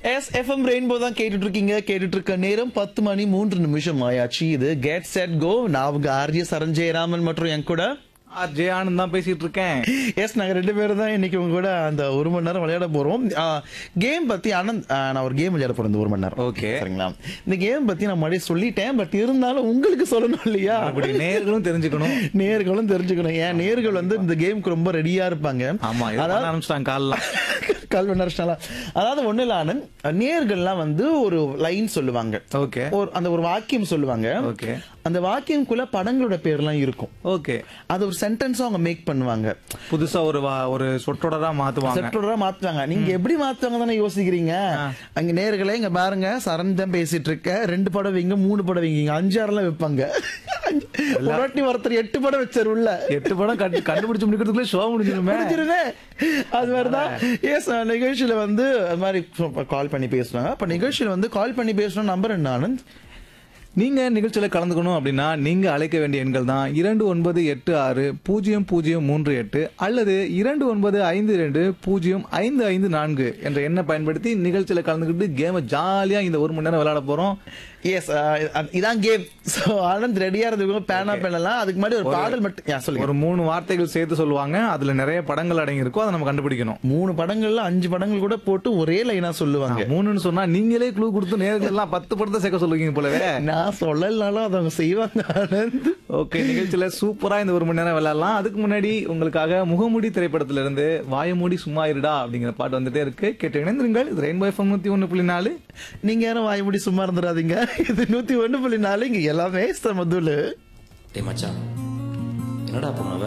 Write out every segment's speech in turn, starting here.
S FM rainbow தான் கேட்டுட்டு இருக்கீங்க கேட்டுட்டு இருக்க நேரம் பத்து மணி மூன்று நிமிஷம் ஆயாச்சு இது கெட் செட் கோ நான் உங்க ஆர்ஜி சரஞ்சயராமன் மற்றும் என் கூட ஜே ஆனந்த் தான் பேசிட்டு இருக்கேன் எஸ் நாங்க ரெண்டு பேரும் தான் இன்னைக்கு உங்க கூட அந்த ஒரு மணி நேரம் விளையாட போறோம் கேம் பத்தி ஆனந்த் ஆ, நான் ஒரு கேம் விளையாட போறேன் இந்த ஒரு மணி நேரம் Okay. சரிங்களா இந்த கேம் பத்தி நான் முன்னாடியே சொல்லிட்டேன் பட் இருந்தாலும் உங்களுக்கு சொல்லணும் இல்லையா அப்படி நேர்களும் தெரிஞ்சுக்கணும் நேர்களும் தெரிஞ்சுக்கணும் ஏன் நேர்கள் வந்து இந்த கேமுக்கு ரொம்ப ரெடியா இருப்பாங்க ஆமா இது பண்ண ஆரம்பிச்சிட்டாங்க காலைல கல்வி நரஷ்னாலா அதாவது ஒண்ணு இல்ல ஆனந்த் நேர்கள்லாம் வந்து ஒரு லைன் சொல்லுவாங்க ஓகே ஒரு அந்த ஒரு வாக்கியம் சொல்லுவாங்க ஓகே அந்த வாக்கியம்குள்ள படங்களோட பேர்லாம் இருக்கும் ஓகே அது ஒரு சென்டென்ஸா அவங்க மேக் பண்ணுவாங்க புதுசா ஒரு வா- ஒரு சொற்றொடரா மாத்துவாங்க செட்டோட மாத்துவாங்க நீங்க எப்படி மாத்துவாங்க தானே யோசிக்கிறீங்க அங்க நேர்களே இங்க பாருங்க சரண் தான் பேசிட்டு இருக்க ரெண்டு படம் வைங்க மூணு படம் வைங்க அஞ்சாறுலாம் வைப்பாங்க ஒரு வாட்டி ஒருத்தர் எட்டு படம் வச்சாரு உள்ள எட்டு படம் கண்டு- கண்டுபிடிச்சு முடிக்கிறதுக்குள்ள ஷோ முடிஞ்சிருமே முடிஞ்சிருமே அது மாதிரிதான் எஸ் நிகழ்ச்சியில வந்து அது மாதிரி கால் பண்ணி பேசுவாங்க அப்ப நிகழ்ச்சியில வந்து கால் பண்ணி பேசணும் நம்பர் என்ன ஆனந்த் நீங்க நிகழ்ச்சியில கலந்துக்கணும் அப்படின்னா நீங்க அழைக்க வேண்டிய எண்கள் தான் இரண்டு ஒன்பது எட்டு ஆறு பூஜ்ஜியம் பூஜ்ஜியம் மூன்று எட்டு அல்லது இரண்டு ஒன்பது ஐந்து ரெண்டு பூஜ்ஜியம் ஐந்து ஐந்து நான்கு என்ற எண்ணை பயன்படுத்தி நிகழ்ச்சியில கலந்துக்கிட்டு கேமை ஜாலியா இந்த ஒரு மணி நேரம் விளையாட போறோம் எஸ் இதான் கேம் சோ ஆனந்த் ரெடியா இருந்துக்கோங்க பேனா பெண்ணலாம் அதுக்கு முன்னாடி ஒரு பாடல் மட்டும் யா, சொல்லுங்க ஒரு மூணு வார்த்தைகள் சேர்த்து சொல்லுவாங்க அதுல நிறைய படங்கள் அடங்கி இருக்கும் அதை நம்ம கண்டுபிடிக்கணும் மூணு படங்கள்ல அஞ்சு படங்கள் கூட போட்டு ஒரே லைனா சொல்லுவாங்க மூணுன்னு சொன்னா நீங்களே க்ளூ கொடுத்து நேர்கள் எல்லாம் பத்து படத்தை சேர்க்க சொல்லுவீங்க போலவே நான் சொல்லலனாலும் அதை அவங்க செய்வாங்க ஆனந்த் ஓகே நிகழ்ச்சியில சூப்பரா இந்த ஒரு மணி நேரம் விளையாடலாம் அதுக்கு முன்னாடி உங்களுக்காக முகமூடி திரைப்படத்துல இருந்து வாயமூடி சும்மா இருடா அப்படிங்கிற பாட்டு வந்துட்டே இருக்கு கேட்டு இணைந்திருங்கள் இது ரெயின்போ எஃப்எம் நூத்தி ஒண்ணு புள்ளி நாலு நீங்க யாரும் வாய் மூடி சும்மா இருந்துடாதீங்க இது நூத்தி ஒண்ணு புள்ளி நாலு இங்க எல்லாமே மதுல டேய் மச்சான் என்னடா பொண்ணவ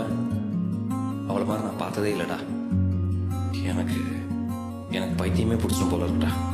அவளை மாதிரி நான் பார்த்ததே இல்லடா எனக்கு எனக்கு பைத்தியமே பிடிச்சும் போல இருக்குடா